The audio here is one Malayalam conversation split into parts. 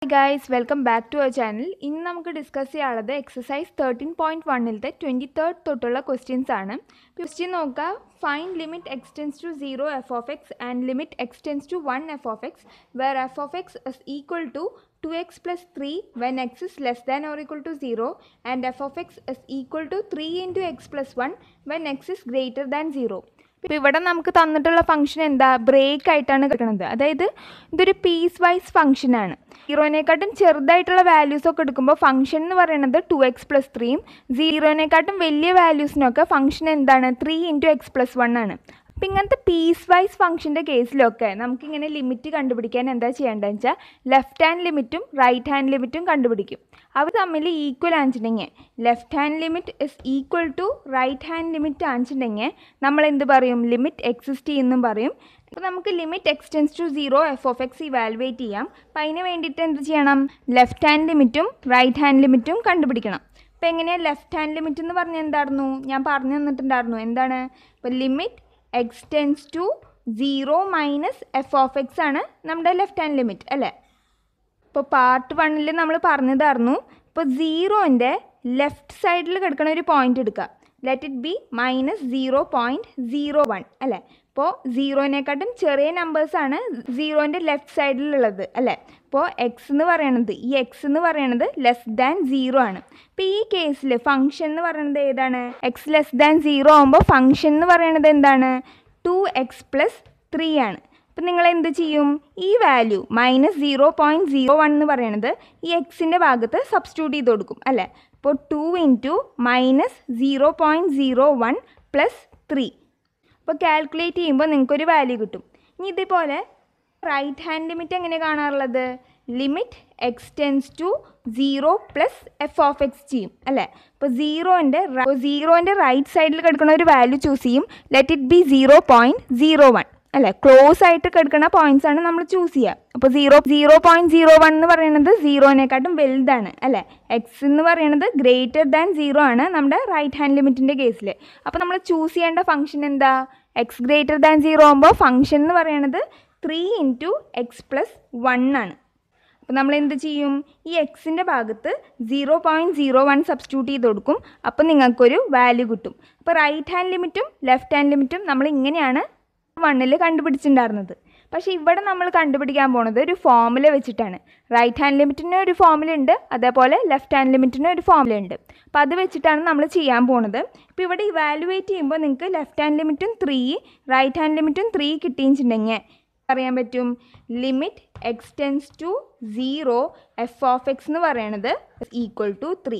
guys welcome back to our channel ഇന്ന് നമുക്ക് ഡിസ്കസ് ചെയ്യാനുള്ളത് എക്സസൈസ് തേർട്ടീൻ പോയിൻറ്റ് വണ്ണിലത്തെ ട്വൻറ്റി തേർഡ് തൊട്ടുള്ള ക്വസ്റ്റ്യൻസ് ആണ് ക്വസ്റ്റ്യൻ നോക്കുക find limit x tends to zero f of x and limit x tends to one f of x where f of x is equal to two x plus three when x is less than or equal to zero and f of x is equal to three into x plus one when x is greater than zero ഇപ്പോൾ ഇവിടെ നമുക്ക് തന്നിട്ടുള്ള ഫംഗ്ഷൻ എന്താ ബ്രേക്ക് ആയിട്ടാണ് കിട്ടുന്നത് അതായത് ഇതൊരു പീസ് വൈസ് ഫംഗ്ഷനാണ് സീറോനെക്കാട്ടും ചെറുതായിട്ടുള്ള വാല്യൂസ് ഒക്കെ എടുക്കുമ്പോൾ ഫംഗ്ഷൻ എന്ന് പറയുന്നത് ടു എക്സ് പ്ലസ് ത്രീയും സീറോനെക്കാട്ടും വലിയ വാല്യൂസിനൊക്കെ ഫംഗ്ഷൻ എന്താണ് three into x plus one ആണ് അപ്പം ഇങ്ങനത്തെ പീസ് വൈസ് ഫംഗ്ഷൻ്റെ കേസിലൊക്കെ നമുക്കിങ്ങനെ ലിമിറ്റ് കണ്ടുപിടിക്കാൻ എന്താ ചെയ്യേണ്ടതെന്ന് വെച്ചാൽ ലെഫ്റ്റ് ഹാൻഡ് ലിമിറ്റും റൈറ്റ് ഹാൻഡ് ലിമിറ്റും കണ്ടുപിടിക്കും അവർ തമ്മിൽ ഈക്വൽ ആണെന്നുണ്ടെങ്കിൽ left hand limit is equal to right hand limit ആണെന്നുണ്ടെങ്കിൽ നമ്മൾ എന്ത് പറയും ലിമിറ്റ് എക്സിസ്റ്റ് ചെയ്യുന്നും പറയും അപ്പോൾ നമുക്ക് limit x tends to zero f of x evaluate ചെയ്യാം അപ്പം അതിന് വേണ്ടിയിട്ട് എന്ത് ചെയ്യണം ലെഫ്റ്റ് ഹാൻഡ് ലിമിറ്റും റൈറ്റ് ഹാൻഡ് ലിമിറ്റും കണ്ടുപിടിക്കണം അപ്പോൾ എങ്ങനെയാണ് ലെഫ്റ്റ് ഹാൻഡ് ലിമിറ്റ് എന്ന് പറഞ്ഞാൽ എന്തായിരുന്നു ഞാൻ പറഞ്ഞു തന്നിട്ടുണ്ടായിരുന്നു എന്താണ് ഇപ്പോൾ limit x tends to zero minus f of x ആണ് നമ്മുടെ ലെഫ്റ്റ് ഹാൻഡ് ലിമിറ്റ് അല്ലേ ഇപ്പോൾ പാർട്ട് വണ്ണിൽ നമ്മൾ പറഞ്ഞതായിരുന്നു ഇപ്പോൾ സീറോൻ്റെ ലെഫ്റ്റ് സൈഡിൽ കിടക്കുന്ന ഒരു പോയിന്റ് എടുക്കുക let it be minus zero point zero one അല്ലേ ഇപ്പോൾ സീറോനെക്കാട്ടും ചെറിയ നമ്പേഴ്സാണ് സീറോൻ്റെ ലെഫ്റ്റ് സൈഡിലുള്ളത് അല്ലേ ഇപ്പോൾ എക്സ് എന്ന് പറയണത് ഈ എക്സ് എന്ന് പറയണത് ലെസ് ദാൻ സീറോ ആണ് ഇപ്പോൾ ഈ കേസിൽ ഫംഗ്ഷൻ എന്ന് പറയുന്നത് ഏതാണ് എക്സ് ലെസ് ദാൻ സീറോ ആകുമ്പോൾ ഫംഗ്ഷൻ എന്ന് പറയുന്നത് എന്താണ് ടു എക്സ് പ്ലസ് ത്രീ ആണ് അപ്പം നിങ്ങൾ എന്ത് ചെയ്യും ഈ value minus zero point zero one എന്ന് പറയുന്നത് ഈ എക്സിൻ്റെ ഭാഗത്ത് സബ്സ്റ്റിറ്റ്യൂട്ട് ചെയ്ത് കൊടുക്കും അല്ലേ അപ്പോൾ two into minus zero point zero one plus three അപ്പോൾ കാൽക്കുലേറ്റ് ചെയ്യുമ്പോൾ നിങ്ങൾക്കൊരു വാല്യൂ കിട്ടും ഇനി ഇതേപോലെ റൈറ്റ് ഹാൻഡ് ലിമിറ്റ് എങ്ങനെ കാണാറുള്ളത് limit x tends to zero plus f of x ചെയ്യും അല്ലേ അപ്പോൾ സീറോൻ്റെ സീറോൻ്റെ റൈറ്റ് സൈഡിൽ കിടക്കുന്ന ഒരു വാല്യൂ ചൂസ് ചെയ്യും let it be zero point zero one അല്ലേ ക്ലോസ് ആയിട്ട് കിടക്കുന്ന പോയിന്റ്സ് ആണ് നമ്മൾ ചൂസ് ചെയ്യുക അപ്പോൾ zero zero point zero one എന്ന് പറയുന്നത് സീറോനെക്കാട്ടും വലുതാണ് അല്ലേ എക്സ് എന്ന് പറയുന്നത് ഗ്രേറ്റർ ദാൻ സീറോ ആണ് നമ്മുടെ റൈറ്റ് ഹാൻഡ് ലിമിറ്റിൻ്റെ കേസിൽ അപ്പോൾ നമ്മൾ ചൂസ് ചെയ്യേണ്ട ഫംഗ്ഷൻ എന്താ എക്സ് ഗ്രേറ്റർ ദാൻ സീറോ ആകുമ്പോൾ ഫംഗ്ഷൻ എന്ന് പറയുന്നത് three into x plus one ആണ് അപ്പോൾ നമ്മൾ എന്ത് ചെയ്യും ഈ എക്സിൻ്റെ ഭാഗത്ത് zero point zero one substitute ചെയ്ത് കൊടുക്കും അപ്പോൾ നിങ്ങൾക്കൊരു വാല്യൂ കിട്ടും അപ്പോൾ റൈറ്റ് ഹാൻഡ് ലിമിറ്റും ലെഫ്റ്റ് ഹാൻഡ് ലിമിറ്റും നമ്മൾ ഇങ്ങനെയാണ് വണ്ണിൽ കണ്ടുപിടിച്ചിട്ടുണ്ടായിരുന്നത് പക്ഷേ ഇവിടെ നമ്മൾ കണ്ടുപിടിക്കാൻ പോണത് ഒരു ഫോമുല വെച്ചിട്ടാണ് റൈറ്റ് ഹാൻഡ് ലിമിറ്റിന് ഒരു ഫോമുല ഉണ്ട് അതേപോലെ ലെഫ്റ്റ് ഹാൻഡ് ലിമിറ്റിന് ഒരു ഫോമുല ഉണ്ട് അപ്പോൾ അത് വെച്ചിട്ടാണ് നമ്മൾ ചെയ്യാൻ പോണത് ഇപ്പോൾ ഇവിടെ ഇവാലുവേറ്റ് ചെയ്യുമ്പോൾ നിങ്ങൾക്ക് ലെഫ്റ്റ് ഹാൻഡ് ലിമിറ്റും ത്രീ റൈറ്റ് ഹാൻഡ് ലിമിറ്റും ത്രീ കിട്ടിയിട്ടുണ്ടെങ്കിൽ അറിയാൻ പറ്റും limit x tends to zero f of x എന്ന് പറയണത് ഈക്വൽ ടു ത്രീ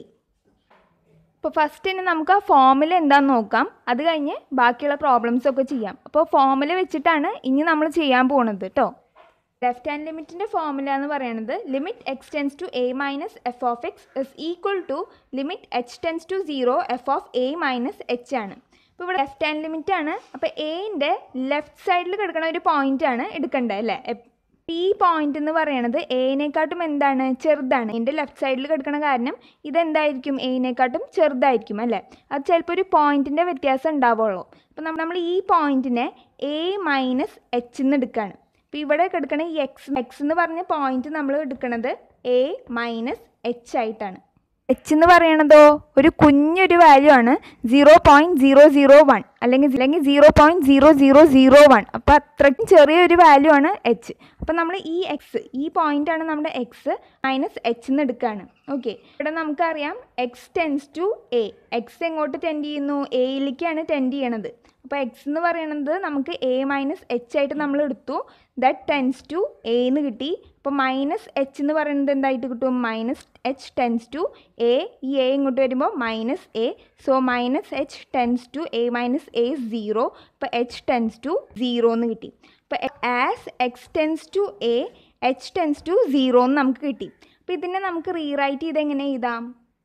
ഇപ്പോൾ ഫസ്റ്റ് തന്നെ നമുക്ക് ആ ഫോമുല എന്താണെന്ന് നോക്കാം അത് കഴിഞ്ഞ് ബാക്കിയുള്ള പ്രോബ്ലംസ് ഒക്കെ ചെയ്യാം അപ്പോൾ ഫോമുല വെച്ചിട്ടാണ് ഇനി നമ്മൾ ചെയ്യാൻ പോണത് കേട്ടോ ലെഫ്റ്റ് ഹാൻഡ് ലിമിറ്റിൻ്റെ ഫോമുല എന്ന് പറയുന്നത് limit x tends to a minus f of x is equal to limit h tends to zero f of a minus h ആണ് ഇപ്പോൾ ഇവിടെ ലെഫ്റ്റ് ഹാൻഡ് ലിമിറ്റ് ആണ് അപ്പോൾ എൻ്റെ ലെഫ്റ്റ് സൈഡിൽ കിടക്കുന്ന ഒരു പോയിന്റ് ആണ് എടുക്കേണ്ടത് അല്ലേ ഈ പോയിന്റ് എന്ന് പറയുന്നത് എയിനെക്കാട്ടും എന്താണ് ചെറുതാണ് എൻ്റെ ലെഫ്റ്റ് സൈഡിൽ കിടക്കുന്ന കാരണം ഇതെന്തായിരിക്കും എയിനെക്കാട്ടും ചെറുതായിരിക്കും അല്ലേ അത് ചിലപ്പോൾ ഒരു പോയിന്റിൻ്റെ വ്യത്യാസം ഉണ്ടാവുള്ളൂ അപ്പോൾ നമ്മൾ ഈ പോയിന്റിനെ എ മൈനസ് എച്ച് എന്ന് എടുക്കുകയാണ് അപ്പോൾ ഇവിടെ കിടക്കണ ഈ എക്സ് എക്സ് എന്ന് പറഞ്ഞ പോയിന്റ് നമ്മൾ എടുക്കുന്നത് എ മൈനസ് എച്ച് ആയിട്ടാണ് എച്ച് എന്ന് പറയണതോ ഒരു കുഞ്ഞൊരു വാല്യൂ ആണ് zero point zero zero one അല്ലെങ്കിൽ അല്ലെങ്കിൽ zero point zero zero zero one അപ്പോൾ അത്രയ്ക്കും ചെറിയൊരു വാല്യൂ ആണ് എച്ച് അപ്പോൾ നമ്മൾ ഈ എക്സ് ഈ പോയിന്റ് ആണ് നമ്മുടെ എക്സ് മൈനസ് എച്ച് എന്ന് എടുക്കുകയാണ് ഓക്കെ ഇവിടെ നമുക്കറിയാം x tends to a x എങ്ങോട്ട് ടെൻഡ് ചെയ്യുന്നു എയിലേക്കാണ് ടെൻഡ് ചെയ്യണത് അപ്പോൾ എക്സ് എന്ന് പറയുന്നത് നമുക്ക് എ മൈനസ് എച്ച് ആയിട്ട് നമ്മൾ എടുത്തു ദറ്റ് ടെൻസ് ടു എ എന്ന് കിട്ടി അപ്പോൾ മൈനസ് എച്ച് എന്ന് പറയുന്നത് എന്തായിട്ട് കിട്ടും minus h tends to a ഈ എ ഇങ്ങോട്ട് വരുമ്പോൾ minus a so minus h tends to a minus a zero അപ്പോൾ എച്ച് ടെൻസ് ടു സീറോ എന്ന് കിട്ടി അപ്പോൾ as x tends to a h tends to zero എന്ന് നമുക്ക് കിട്ടി അപ്പോൾ ഇതിനെ നമുക്ക് റീറൈറ്റ് ചെയ്ത് എങ്ങനെ എഴുതാം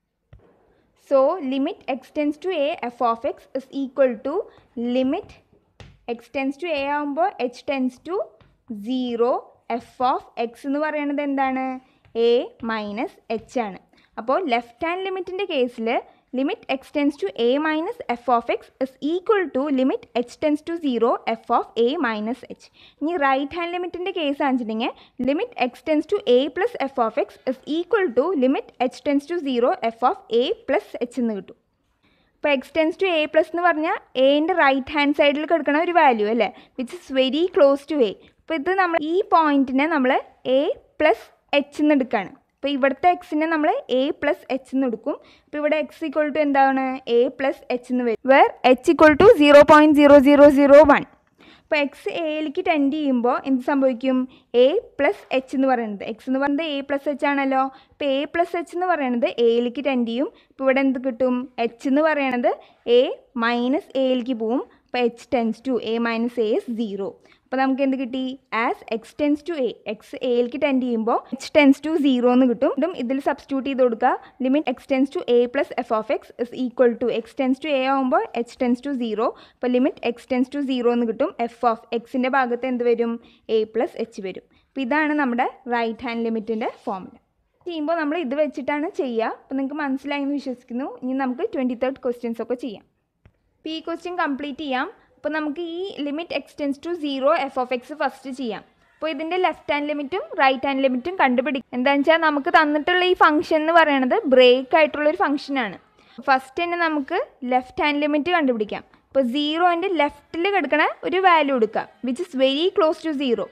so limit x tends to a f of x is equal to limit x tends to a ആകുമ്പോൾ h tends to zero f of x എന്ന് പറയുന്നത് എന്താണ് എ മൈനസ് എച്ച് ആണ് അപ്പോൾ ലെഫ്റ്റ് ഹാൻഡ് ലിമിറ്റിൻ്റെ കേസിൽ limit x tends to a minus f of x is equal to limit h tends to zero f of a minus h ഇനി റൈറ്റ് ഹാൻഡ് ലിമിറ്റിൻ്റെ കേസ് ആണെന്നുണ്ടെങ്കിൽ limit x tends to a plus f of x is equal to limit h tends to zero f of a plus h എന്ന് കിട്ടും ഇപ്പോൾ x tends to a plus എന്ന് പറഞ്ഞാൽ എൻ്റെ റൈറ്റ് ഹാൻഡ് സൈഡിൽ കിടക്കുന്ന ഒരു വാല്യൂ അല്ലേ which is very close to a അപ്പോൾ ഇത് നമ്മൾ ഈ പോയിന്റിനെ നമ്മൾ എ പ്ലസ് എച്ച് എന്ന് എടുക്കുകയാണ് അപ്പോൾ ഇവിടുത്തെ എക്സിനെ നമ്മൾ എ പ്ലസ് എച്ച് എന്ന് എടുക്കും അപ്പോൾ ഇവിടെ എക്സ് ഈക്വൾ ടു എന്താണ് എ പ്ലസ് എച്ച് എന്ന് വരും where h equal to zero point zero zero zero one അപ്പോൾ എക്സ് എയിലേക്ക് ടെൻഡ് ചെയ്യുമ്പോൾ എന്ത് സംഭവിക്കും എ പ്ലസ് എച്ച് എന്ന് പറയുന്നത് എക്സ് എന്ന് പറയുന്നത് എ പ്ലസ് എച്ച് ആണല്ലോ ഇപ്പോൾ എ പ്ലസ് എച്ച് എന്ന് പറയുന്നത് എയിലേക്ക് ടെൻഡ് ചെയ്യും ഇപ്പോൾ ഇവിടെ എന്ത് കിട്ടും എച്ച് എന്ന് പറയുന്നത് എ മൈനസ് എയിലേക്ക് പോവും അപ്പോൾ h tends to a minus a is zero അപ്പോൾ നമുക്ക് എന്ത് കിട്ടി as x tends to a x എയിലേക്ക് ടെൻഡ് ചെയ്യുമ്പോൾ എച്ച് ടെൻസ് ടു സീറോ എന്ന് കിട്ടും ഇതും ഇതിൽ സബ്സ്റ്റിറ്റ്യൂട്ട് ചെയ്ത് കൊടുക്കുക limit x tends to a plus f of x is equal to x tends to a ആകുമ്പോൾ എച്ച് ടെൻസ് ടു സീറോ അപ്പോൾ limit x tends to zero എന്ന് കിട്ടും എഫ് ഓഫ് എക്സിൻ്റെ ഭാഗത്ത് എന്ത് വരും എ പ്ലസ് എച്ച് വരും അപ്പോൾ ഇതാണ് നമ്മുടെ റൈറ്റ് ഹാൻഡ് ലിമിറ്റിൻ്റെ ഫോമുല ചെയ്യുമ്പോൾ നമ്മൾ ഇത് വെച്ചിട്ടാണ് ചെയ്യുക അപ്പോൾ നിങ്ങൾക്ക് മനസ്സിലായി എന്ന് വിശ്വസിക്കുന്നു ഇനി നമുക്ക് ട്വൻറ്റി തേർഡ് ക്വസ്റ്റ്യൻസ് ഒക്കെ ചെയ്യാം അപ്പോൾ ഈ ക്വസ്റ്റ്യൻ കംപ്ലീറ്റ് ചെയ്യാം അപ്പോൾ നമുക്ക് ഈ limit x tends to zero f of x first ചെയ്യാം അപ്പോൾ ഇതിൻ്റെ ലെഫ്റ്റ് ഹാൻഡ് ലിമിറ്റും റൈറ്റ് ഹാൻഡ് ലിമിറ്റും കണ്ടുപിടിക്കും എന്താണെന്ന് വെച്ചാൽ നമുക്ക് തന്നിട്ടുള്ള ഈ ഫംഗ്ഷൻ എന്ന് പറയുന്നത് ബ്രേക്ക് ആയിട്ടുള്ളൊരു ഫംഗ്ഷനാണ് ഫസ്റ്റ് തന്നെ നമുക്ക് ലെഫ്റ്റ് ഹാൻഡ് ലിമിറ്റ് കണ്ടുപിടിക്കാം ഇപ്പോൾ സീറോൻ്റെ ലെഫ്റ്റിൽ കിടക്കണ ഒരു വാല്യൂ എടുക്കാം which is very close to zero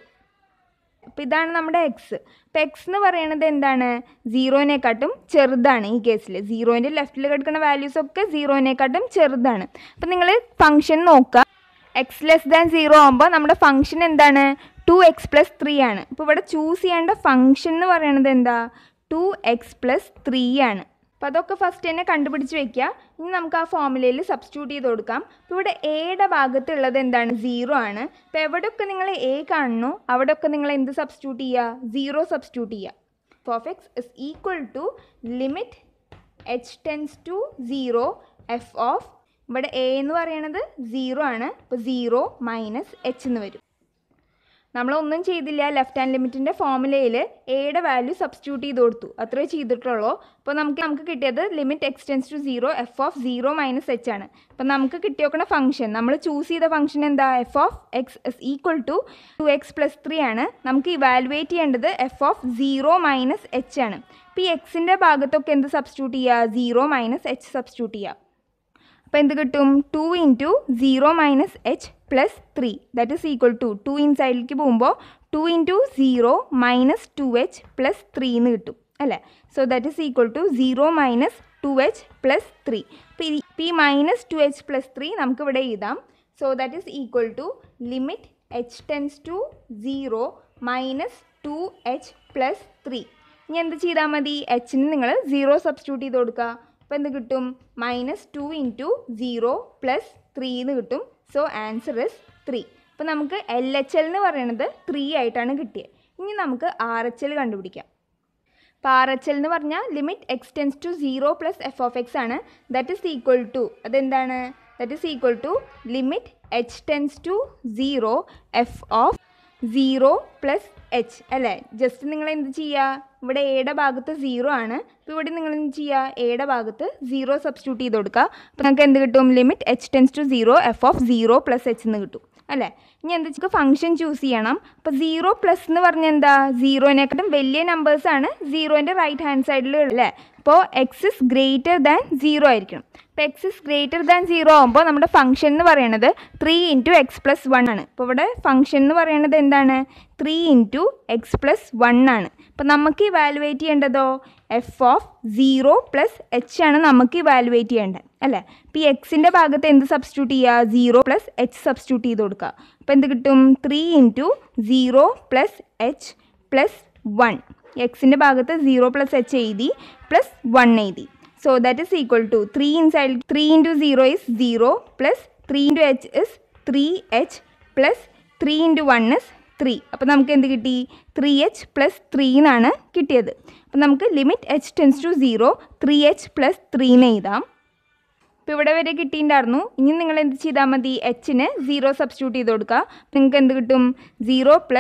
അപ്പോൾ ഇതാണ് നമ്മുടെ എക്സ് അപ്പോൾ എക്സ് എന്ന് പറയുന്നത് എന്താണ് സീറോനെക്കാട്ടും ചെറുതാണ് ഈ കേസിൽ സീറോൻ്റെ ലെഫ്റ്റിൽ കിടക്കുന്ന വാല്യൂസ് ഒക്കെ സീറോനെക്കാട്ടും ചെറുതാണ് അപ്പോൾ നിങ്ങൾ ഫംഗ്ഷൻ നോക്കുക എക്സ് ലെസ് ദാൻ സീറോ ആകുമ്പോൾ നമ്മുടെ ഫംഗ്ഷൻ എന്താണ് ടു എക്സ് പ്ലസ് ത്രീ ആണ് അപ്പോൾ ഇവിടെ ചൂസ് ചെയ്യേണ്ട ഫംഗ്ഷൻ എന്ന് പറയുന്നത് എന്താ ടു എക്സ് പ്ലസ് ത്രീ ആണ് അപ്പോൾ അതൊക്കെ ഫസ്റ്റ് തന്നെ കണ്ടുപിടിച്ച് വെക്കുക ഇനി നമുക്ക് ആ ഫോമുലയിൽ സബ്സ്റ്റിറ്റ്യൂട്ട് ചെയ്ത് കൊടുക്കാം അപ്പോൾ ഇവിടെ എയുടെ ഭാഗത്തുള്ളത് എന്താണ് സീറോ ആണ് അപ്പോൾ എവിടെയൊക്കെ നിങ്ങൾ എ കാണുന്നു അവിടെയൊക്കെ നിങ്ങൾ എന്ത് സബ്സ്റ്റിറ്റ്യൂട്ട് ചെയ്യുക സീറോ സബ്സ്റ്റിറ്റ്യൂട്ട് ചെയ്യുക f of x is equal to limit h tends to zero f of ഇവിടെ എ എന്ന് പറയുന്നത് സീറോ ആണ് അപ്പോൾ സീറോ മൈനസ് എച്ച് എന്ന് വരും നമ്മളൊന്നും ചെയ്തില്ല ലെഫ്റ്റ് ഹാൻഡ് ലിമിറ്റിൻ്റെ ഫോമുലയിൽ എയുടെ വാല്യൂ സബ്സ്റ്റിറ്റ്യൂട്ട് ചെയ്ത് കൊടുത്തു അത്രേ ചെയ്തിട്ടുള്ളൂ അപ്പോൾ നമുക്ക് നമുക്ക് കിട്ടിയത് limit x tends to zero f of zero minus h ആണ് അപ്പോൾ നമുക്ക് കിട്ടിയോക്കണ ഫംഗ്ഷൻ നമ്മൾ ചൂസ് ചെയ്ത ഫംഗ്ഷൻ എന്താ f of x is equal to two x plus three ആണ് നമുക്ക് ഇവാലുവേറ്റ് ചെയ്യേണ്ടത് f of zero minus h ആണ് അപ്പോൾ ഈ എക്സിൻ്റെ ഭാഗത്തൊക്കെ എന്ത് സബ്സ്റ്റിറ്റ്യൂട്ട് ചെയ്യുക സീറോ മൈനസ് എച്ച് സബ്സ്റ്റിറ്റ്യൂട്ട് ചെയ്യുക അപ്പോൾ എന്ത് കിട്ടും two into zero minus h plus three that is equal to two ഇൻസൈഡിലേക്ക് പോകുമ്പോൾ two into zero minus two h plus three എന്ന് കിട്ടും അല്ലേ so that is equal to zero minus two h plus three ഇപ്പോൾ ഈ minus two h plus three നമുക്കിവിടെ എഴുതാം so that is equal to limit h tends to zero minus two h plus three ഇനി എന്ത് ചെയ്താൽ മതി എച്ചിന് നിങ്ങൾ സീറോ സബ്സ്റ്റിറ്റ്യൂട്ട് ചെയ്ത് കൊടുക്കുക അപ്പോൾ എന്ത് കിട്ടും minus two into zero plus three എന്ന് കിട്ടും സോ ആൻസർ ഇസ് ത്രീ അപ്പോൾ നമുക്ക് എൽ എച്ച് എൽ എന്ന് പറയുന്നത് ത്രീ ആയിട്ടാണ് കിട്ടിയത് ഇനി നമുക്ക് ആർ എച്ച് എൽ കണ്ടുപിടിക്കാം അപ്പോൾ ആർ എച്ച് എൽ എന്ന് പറഞ്ഞാൽ limit x tends to zero plus f of x ആണ് ദറ്റ് ഇസ് ഈക്വൽ ടു അതെന്താണ് that is equal to limit h tends to zero f of zero plus h അല്ലേ ജസ്റ്റ് നിങ്ങൾ എന്ത് ചെയ്യുക ഇവിടെ എയുടെ ഭാഗത്ത് സീറോ ആണ് അപ്പോൾ ഇവിടെ നിങ്ങൾ എന്ത് ചെയ്യുക എയുടെ ഭാഗത്ത് സീറോ സബ്സ്റ്റിറ്റ്യൂട്ട് ചെയ്ത് കൊടുക്കുക അപ്പോൾ നമുക്ക് എന്ത് കിട്ടും limit h tends to zero f of zero plus h എന്ന് കിട്ടും അല്ലേ ഇനി എന്താ വെച്ചാൽ ഫംഗ്ഷൻ ചൂസ് ചെയ്യണം അപ്പോൾ സീറോ പ്ലസ് എന്ന് പറഞ്ഞാൽ എന്താ സീറോനെക്കാട്ടും വലിയ നമ്പേഴ്സാണ് സീറോൻ്റെ റൈറ്റ് ഹാൻഡ് സൈഡിൽ അല്ലേ അപ്പോൾ x is greater than zero ആയിരിക്കണം അപ്പോൾ x is greater than zero ആകുമ്പോൾ നമ്മുടെ ഫംഗ്ഷൻ എന്ന് പറയുന്നത് three into x plus one ആണ് അപ്പോൾ ഇവിടെ ഫംഗ്ഷൻ എന്ന് പറയുന്നത് എന്താണ് three into x plus one ആണ് അപ്പോൾ നമുക്ക് ഇവാലുവേറ്റ് ചെയ്യേണ്ടതോ f of zero plus h ആണ് നമുക്ക് ഇവാലുവേറ്റ് ചെയ്യേണ്ടത് അല്ലേ അപ്പോൾ ഈ എക്സിൻ്റെ ഭാഗത്ത് എന്ത് സബ്സ്റ്റിറ്റ്യൂട്ട് ചെയ്യുക സീറോ പ്ലസ് എച്ച് സബ്സ്റ്റിറ്റ്യൂട്ട് ചെയ്ത് കൊടുക്കുക അപ്പോൾ എന്ത് കിട്ടും three into zero plus h plus one എക്സിൻ്റെ ഭാഗത്ത് സീറോ പ്ലസ് എച്ച് എഴുതി പ്ലസ് വൺ എഴുതി so that is equal to three inside three into zero is zero plus three into h is three h plus three into one is three അപ്പോൾ നമുക്ക് എന്ത് കിട്ടി ത്രീ എച്ച് പ്ലസ് ത്രീ എന്നാണ് കിട്ടിയത് അപ്പോൾ നമുക്ക് limit h tends to zero three h plus ത്രീന്ന് എഴുതാം ഇപ്പോൾ ഇവിടെ വരെ കിട്ടിയിട്ടുണ്ടായിരുന്നു ഇനി നിങ്ങൾ എന്ത് ചെയ്താൽ മതി എച്ചിന് സീറോ സബ്സ്റ്റിറ്റ്യൂട്ട് ചെയ്ത് കൊടുക്കുക നിങ്ങൾക്ക് എന്ത് കിട്ടും zero plus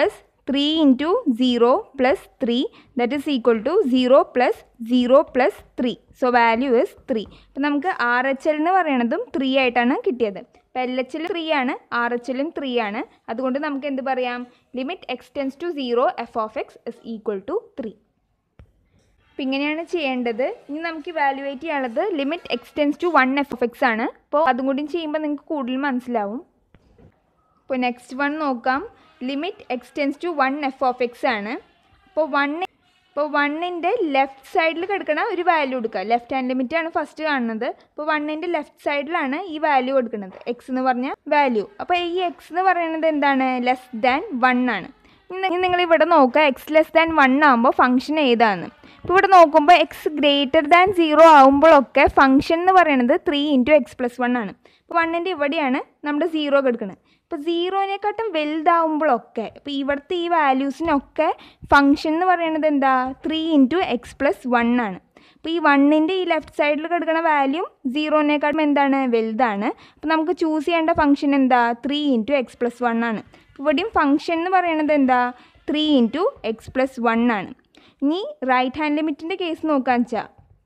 three into zero plus three that is equal to zero plus zero plus three so value is three അപ്പം നമുക്ക് ആർ എച്ച് എൽ എന്ന് പറയണതും ത്രീ ആയിട്ടാണ് കിട്ടിയത് അപ്പോൾ എൽ എച്ച് എൽ ത്രീ ആണ് ആർ എച്ച് എല്ലും ത്രീ ആണ് അതുകൊണ്ട് നമുക്ക് എന്ത് പറയാം limit x tends to zero f of x is equal to three അപ്പം ഇങ്ങനെയാണ് ചെയ്യേണ്ടത് ഇനി നമുക്ക് ഇവാലുവേറ്റ് ചെയ്യാനുള്ളത് limit x tends to one f of x ആണ് അപ്പോൾ അതും കൂടി ചെയ്യുമ്പോൾ നിങ്ങൾക്ക് കൂടുതൽ മനസ്സിലാവും ഇപ്പോൾ നെക്സ്റ്റ് വൺ നോക്കാം limit x tends to one f of x ആണ് അപ്പോൾ വൺ ഇപ്പോൾ വണ്ണിൻ്റെ ലെഫ്റ്റ് സൈഡിൽ കിടക്കണ ഒരു വാല്യൂ കൊടുക്കുക ലെഫ്റ്റ് ഹാൻഡ് ലിമിറ്റ് ആണ് ഫസ്റ്റ് കാണുന്നത് അപ്പോൾ വണ്ണിൻ്റെ ലെഫ്റ്റ് സൈഡിലാണ് ഈ വാല്യൂ കൊടുക്കുന്നത് എക്സ് എന്ന് പറഞ്ഞ വാല്യൂ അപ്പോൾ ഈ എക്സ് എന്ന് പറയുന്നത് എന്താണ് ലെസ് ദാൻ വൺ ആണ് ഇനി നിങ്ങൾ ഇവിടെ നോക്കുക എക്സ് ലെസ് ദാൻ വൺ ആകുമ്പോൾ ഫംഗ്ഷൻ ഏതാണ് ഇപ്പോൾ ഇവിടെ നോക്കുമ്പോൾ എക്സ് ഗ്രേറ്റർ ദാൻ സീറോ ആകുമ്പോഴൊക്കെ ഫംഗ്ഷൻ എന്ന് പറയുന്നത് three into x plus one ആണ് ഇപ്പോൾ വണ്ണിൻ്റെ ഇവിടെയാണ് നമ്മുടെ സീറോ കിടക്കുന്നത് ഇപ്പോൾ സീറോനെക്കാട്ടും വലുതാവുമ്പോഴൊക്കെ ഇപ്പോൾ ഇവിടുത്തെ ഈ വാല്യൂസിനൊക്കെ ഫംഗ്ഷൻ എന്ന് പറയുന്നത് എന്താ three into x plus one ആണ് അപ്പോൾ ഈ വണ്ണിൻ്റെ ഈ ലെഫ്റ്റ് സൈഡിൽ കിടക്കുന്ന വാല്യൂ സീറോനേക്കാളും എന്താണ് വലുതാണ് അപ്പോൾ നമുക്ക് ചൂസ് ചെയ്യേണ്ട ഫംഗ്ഷൻ എന്താ three into x plus one ആണ് ഇവിടെയും ഫംഗ്ഷൻ എന്ന് പറയുന്നത് എന്താ three into x plus one ആണ് ഇനി റൈറ്റ് ഹാൻഡ് ലിമിറ്റിൻ്റെ കേസ് നോക്കാന്ന് വെച്ചാൽ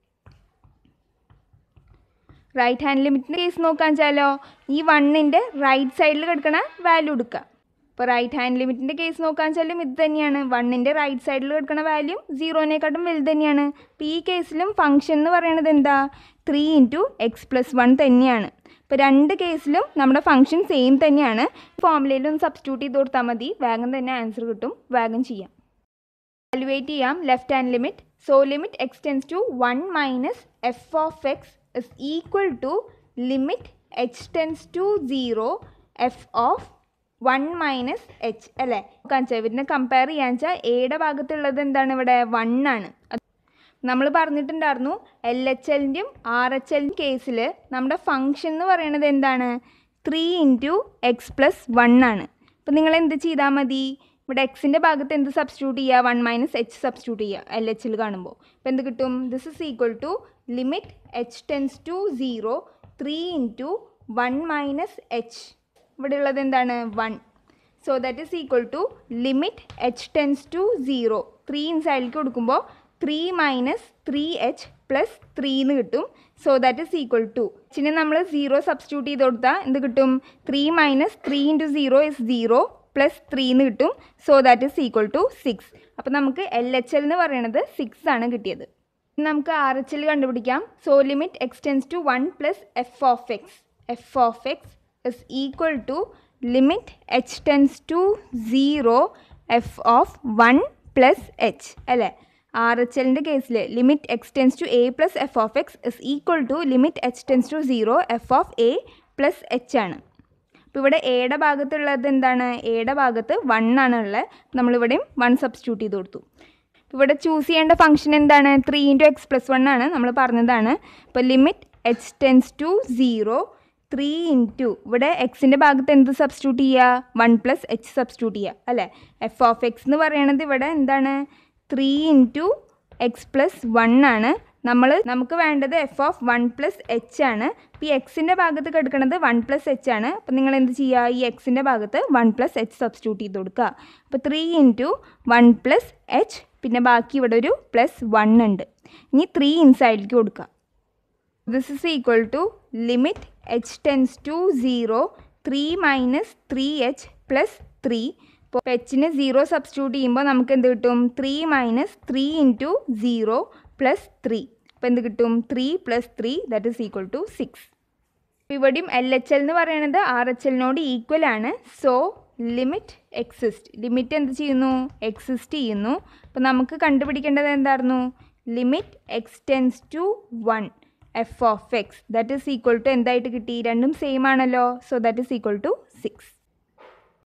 റൈറ്റ് ഹാൻഡ് ലിമിറ്റിൻ്റെ കേസ് നോക്കാന്ന് വെച്ചാലോ ഈ വണ്ണിൻ്റെ റൈറ്റ് സൈഡിൽ കിടക്കണ വാല്യൂ എടുക്കുക ഇപ്പോൾ റൈറ്റ് ഹാൻഡ് ലിമിറ്റിൻ്റെ കേസ് നോക്കാന്ന് വെച്ചാലും ഇത് തന്നെയാണ് വണ്ണിൻ്റെ റൈറ്റ് സൈഡിൽ കിടക്കണ വാല്യൂ സീറോനേക്കാട്ടും വലുത് തന്നെയാണ് അപ്പോൾ ഈ കേസിലും ഫംഗ്ഷൻ എന്ന് പറയുന്നത് എന്താ three into x plus one തന്നെയാണ് ഇപ്പോൾ രണ്ട് കേസിലും നമ്മുടെ ഫംഗ്ഷൻ സെയിം തന്നെയാണ് ഫോമുലയിലൊന്ന് സബ്സ്റ്റിറ്റ്യൂട്ട് ചെയ്ത് കൊടുത്താൽ മതി വേഗം തന്നെ ആൻസർ കിട്ടും വേഗം ചെയ്യാം വാലുവേറ്റ് ചെയ്യാം left hand limit so limit x tends to one minus f of x is equal to limit h tends to zero f of one minus h അല്ലേ കാണിച്ചാൽ ഇവരിനെ കമ്പയർ ചെയ്യാന്ന് വെച്ചാൽ എയുടെ ഭാഗത്തുള്ളത് എന്താണ് ഇവിടെ വൺ ആണ് നമ്മൾ പറഞ്ഞിട്ടുണ്ടായിരുന്നു എൽ എച്ച് എല്ലിൻ്റെയും ആർ എച്ച് എല്ലിൻ്റെ കേസിൽ നമ്മുടെ ഫംഗ്ഷൻ എന്ന് പറയുന്നത് എന്താണ് three into x plus one ആണ് അപ്പോൾ നിങ്ങൾ എന്ത് ചെയ്താൽ മതി ഇവിടെ എക്സിൻ്റെ ഭാഗത്ത് എന്ത് സബ്സ്റ്റിറ്റ്യൂട്ട് ചെയ്യുക വൺ മൈനസ് എച്ച് സബ്സ്റ്റിറ്റ്യൂട്ട് ചെയ്യുക എൽ എച്ചിൽ കാണുമ്പോൾ അപ്പോൾ എന്ത് കിട്ടും this is equal to limit h tends to zero three into one minus h ഇവിടെ ഉള്ളത് എന്താണ് one so that is equal to limit h tends to zero three ഇൻസൈഡിലേക്ക് കൊടുക്കുമ്പോൾ three minus three h plus three എന്ന് കിട്ടും so that is equal to ഇച്ചിനെ നമ്മൾ സീറോ സബ്സ്റ്റിറ്റ്യൂട്ട് ചെയ്ത് കൊടുത്താൽ എന്ത് കിട്ടും three minus three into zero is zero plus three എന്ന് കിട്ടും so that is equal to six അപ്പോൾ നമുക്ക് എൽ എച്ച് എൽ എന്ന് പറയുന്നത് സിക്സ് ആണ് കിട്ടിയത് ഇനി നമുക്ക് ആർ എച്ച് എൽ കണ്ടുപിടിക്കാം so limit x tends to one plus f of x f of x is equal to limit h tends to zero f of one plus h അല്ലേ ആർ എച്ച് എല്ലിൻ്റെ കേസിൽ limit x tends to a plus f of x is equal to limit h tends to zero f of a plus h ആണ് അപ്പോൾ ഇവിടെ എയുടെ ഭാഗത്തുള്ളത് എന്താണ് എയുടെ ഭാഗത്ത് വൺ ആണ് ഉള്ളത് നമ്മളിവിടെയും വൺ സബ്സ്റ്റിറ്റ്യൂട്ട് ചെയ്ത് കൊടുത്തു ഇവിടെ ചൂസ് ചെയ്യേണ്ട ഫംഗ്ഷൻ എന്താണ് three into x plus one ആണ് നമ്മൾ പറഞ്ഞതാണ് അപ്പോൾ limit h tends to zero three into ഇവിടെ എക്സിൻ്റെ ഭാഗത്ത് എന്ത് സബ്സ്റ്റിറ്റ്യൂട്ട് ചെയ്യുക വൺ പ്ലസ് എച്ച് സബ്സ്റ്റിറ്റ്യൂട്ട് ചെയ്യുക അല്ലേ എഫ് ഓഫ് എക്സ് എന്ന് പറയണത് ഇവിടെ എന്താണ് three into x plus one ആണ് നമ്മൾ നമുക്ക് വേണ്ടത് f of one plus h ആണ് അപ്പോൾ ഈ എക്സിൻ്റെ ഭാഗത്ത് കിടക്കുന്നത് വൺ പ്ലസ് എച്ച് ആണ് അപ്പോൾ നിങ്ങൾ എന്ത് ചെയ്യുക ഈ എക്സിൻ്റെ ഭാഗത്ത് വൺ പ്ലസ് എച്ച് സബ്സ്റ്റിറ്റ്യൂട്ട് ചെയ്ത് കൊടുക്കുക അപ്പോൾ three into one plus h പിന്നെ ബാക്കി ഇവിടെ ഒരു പ്ലസ് വൺ ഉണ്ട് ഇനി ത്രീ ഇൻസൈഡിലേക്ക് കൊടുക്കുക this is equal to limit h tends to zero three minus three h plus three ഇപ്പോൾ എച്ചിന് സീറോ സബ്സ്റ്റിറ്റ്യൂട്ട് ചെയ്യുമ്പോൾ നമുക്ക് എന്ത് കിട്ടും three minus three into zero plus three അപ്പോൾ എന്ത് കിട്ടും three plus three that is equal to six ഇവിടെയും എൽ എച്ച് എൽ എന്ന് പറയുന്നത് ആർ എച്ച് എല്ലിനോട് ഈക്വൽ ആണ് സോ ലിമിറ്റ് എക്സിസ്റ്റ് ലിമിറ്റ് എന്ത് ചെയ്യുന്നു എക്സിസ്റ്റ് ചെയ്യുന്നു അപ്പോൾ നമുക്ക് കണ്ടുപിടിക്കേണ്ടത് എന്തായിരുന്നു limit x tends to one f of x that is equal to എന്തായിട്ട് കിട്ടി രണ്ടും സെയിം ആണല്ലോ so that is equal to six